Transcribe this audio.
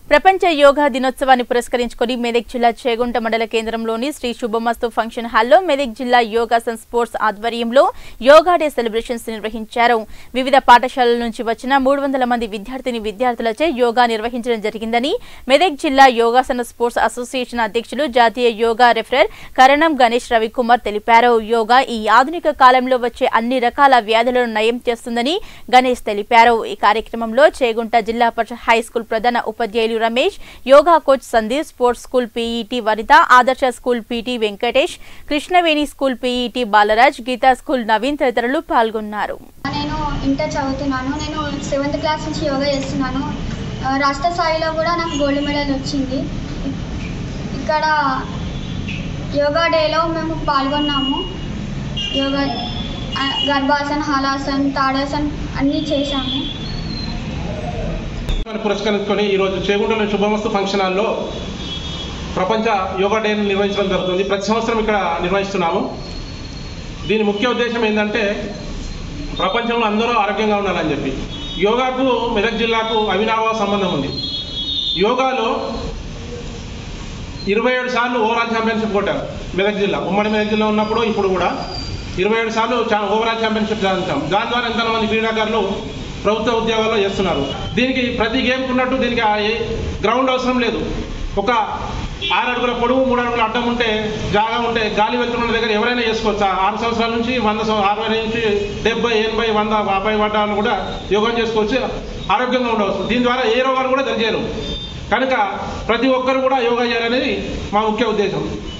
ప్రపంచ యోగా దినోత్సవాన్ని పురస్కరించుకొని మెదక్ జిల్లా చేగుంట మండల కేంద్రంలోని శ్రీ శుభమస్తు ఫంక్షన్ హాల్లో మెదక్ జిల్లా యోగాసన్ స్పోర్ట్స్ ఆధ్వర్యంలో యోగా డే సెలబ్రేషన్స్ నిర్వహించారు వివిధ పాఠశాలల నుంచి వచ్చిన మూడు వందల మంది విద్యార్థిని విద్యార్థులచే యోగా నిర్వహించడం జరిగిందని మెదక్ జిల్లా యోగాసన స్పోర్ట్స్ అసోసియేషన్ అధ్యక్షులు జాతీయ యోగా రెఫరర్ కరణం గణేష్ రవికుమార్ తెలిపారు యోగా ఈ ఆధునిక కాలంలో వచ్చే అన్ని రకాల వ్యాధులను నయం చేస్తుందని గణేష్ తెలిపారు ఈ కార్యక్రమంలో చేగుంట జిల్లా పరిషత్ హై స్కూల్ ప్రధాన ఉపాధ్యాయులు Ramesh yoga coach Sandeep sports school PET Vanitha Adarsha school PT Venkatesh Krishnaveni school PET Balaraj Geetha school Naveen తదితరులు పాల్గొన్నారు నేను ఇంటర్ చదువుతున్నాను నేను సెవెంత్ క్లాస్ నుంచి యోగా చేస్తున్నాను ఆ, రాష్ట్ర స్థాయిలో కూడా నాకు గోల్డ్ మెడల్ వచ్చింది ఇక్కడ యోగా డేలో మేము పాల్గొన్నాము యోగా ఆ, గర్భాసన్ హలాసన్ తాడాసన్ అన్నీ చేశాము దినోత్సవాన్ని పురస్కరించుకొని ఈరోజు చేగుంటలోని శుభమస్తు ఫంక్షన్ హాల్లో ప్రపంచ యోగా డేను నిర్వహించడం జరుగుతుంది ప్రతి సంవత్సరం ఇక్కడ నిర్వహిస్తున్నాము దీని ముఖ్య ఉద్దేశం ఏంటంటే ప్రపంచంలో అందరూ ఆరోగ్యంగా ఉండాలని చెప్పి యోగాకు మెదక్ జిల్లాకు అవినాభావ సంబంధం ఉంది యోగాలో ఇరవై ఏడు సార్లు ఓవరాల్ ఛాంపియన్షిప్ కొట్టారు మెదక్ జిల్లా ఉమ్మడి మెదక్ జిల్లా ఉన్నప్పుడు ఇప్పుడు కూడా ఇరవై ఏడు సార్లు చా- ఓవరాల్ ఛాంపియన్షిప్ సాధించాం దాని ద్వారా ఎంతమంది క్రీడాకారులు ప్రభుత్వ ఉద్యోగాల్లో చేస్తున్నారు దీనికి ప్రతి గేమ్కి ఉన్నట్టు దీనికి ఆ ఏ- గ్రౌండ్ అవసరం లేదు ఒక ఆరు అడుగుల పొడవు మూడు అడుగుల అడ్డం ఉంటే జాగా ఉంటే గాలి వెళ్తున్న దగ్గర ఎవరైనా చేసుకోవచ్చు ఆ ఆరు సంవత్సరాల నుంచి వంద సం- అరవై నుంచి డెబ్బై ఎనభై వంద యాభై పడ్డాలు కూడా యోగా చేసుకోవచ్చు ఆరోగ్యంగా ఉండవచ్చు దీని ద్వారా ఏ రోగాలు కూడా దరిచేయరు కనుక ప్రతి ఒక్కరు కూడా యోగా చేయాలనేది మా ముఖ్య ఉద్దేశం